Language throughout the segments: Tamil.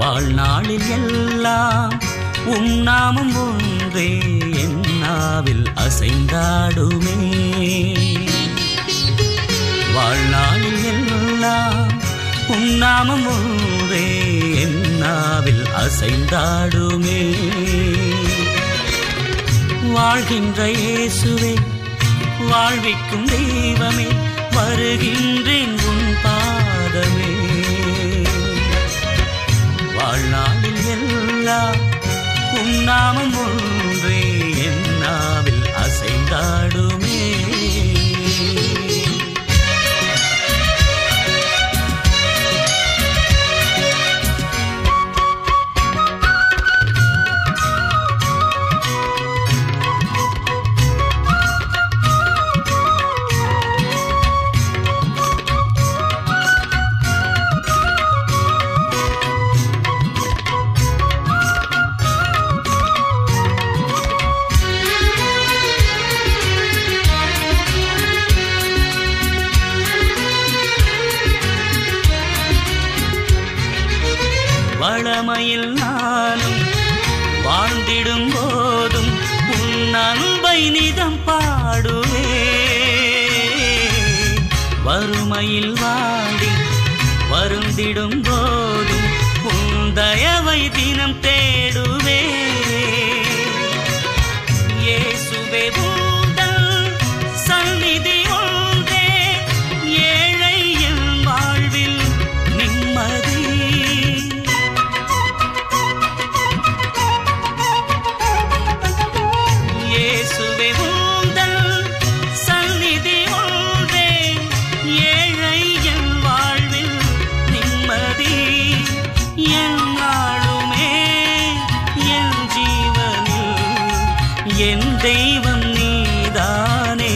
வாழ்நாளில் எல்லாம் உம் நாமம் ஒன்றே என் நாவில் அசைந்தாடுமே வாழ்நாளில் எல்லாம் உம் நாமம் ஒன்றே என் நாவில் அசைந்தாடுமே வாழ்கின்ற இயேசுவே வாழ்விக்கும் தெய்வமே வருகின்றேன் உன் பாதமே வாழ்நாளில் எல்லாம் உன் நாமம் ஒன்றே என் நாவில் அசைந்தாடுமே வளமையில் நானும் வாழ்ந்திடும் போதும் உன் அன்பை நிதம் பாடுவே வறுமையில் வாடி வருந்திடும் போதும் உன் தயவை தினம் தேடுவே இயேசுவே உந்தன் சந்நிதி ஒன்றே ஏழை என் வாழ்வில் நிம்மதி இயேசுவே உந்தன் சந்நிதி ஒன்றே ஏழை என் வாழ்வில் நிம்மதி என் நாளுமே என் ஜீவனில் என் தெய்வம் நீதானே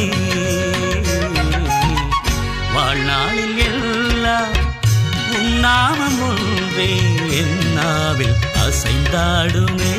வாழ்நாளில் எல்லாம் உன் நாமம் ஒன்றே என் நாவில் அசைந்தாடுமே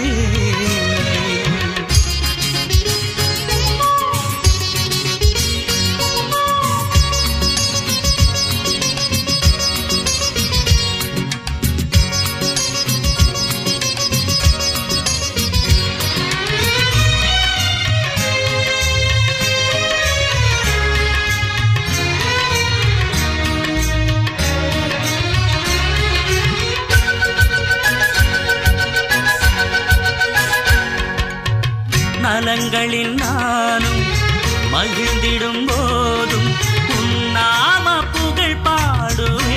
நலங்களில் நானும் மகிழ்ந்திடும் போதும் உன் நாம புகழ் பாடுவே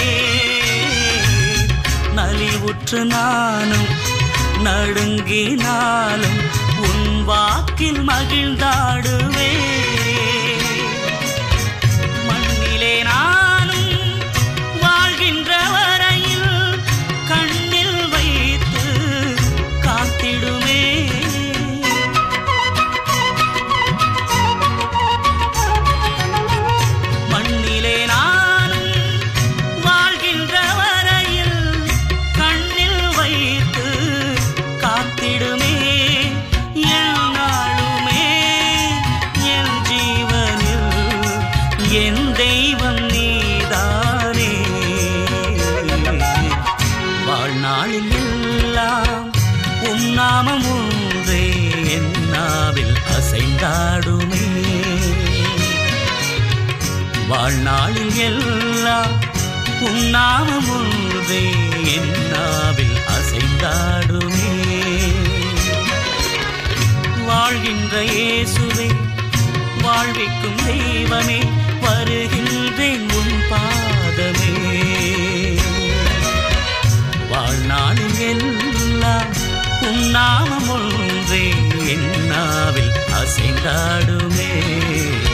நலிவுற்று நானும் நடுங்கினாலும் உன் வாக்கில் மகிழ்ந்தாடுவே மண்ணிலே நானும் வாழ்கின்ற வரையில் கண்ணில் வைத்து காத்திடுமே மண்ணிலே நானும் வாழ்கின்ற வரையில் கண்ணில் வைத்து காத்திடுமே என் நாளுமே என் ஜீவனில் என் தெய்வம் நீதானே வாழ்நாளில் எல்லாம் உம் நாமம் ஒன்றே என் நாவில் அசைந்தாடுமே வாழ்நாளில் எல்லாம் உம் நாமம் ஒன்றே என் நாவில் அசைந்தாடுமே வாழ்கின்ற இயேசுவே வாழ்விக்கும் தெய்வமே வருகின்றேன் உன் பாதமே வாழ்நாளில் எல்லாம் உன் நாமம் ஒன்றே என் நாவில் அசைந்தாடுமே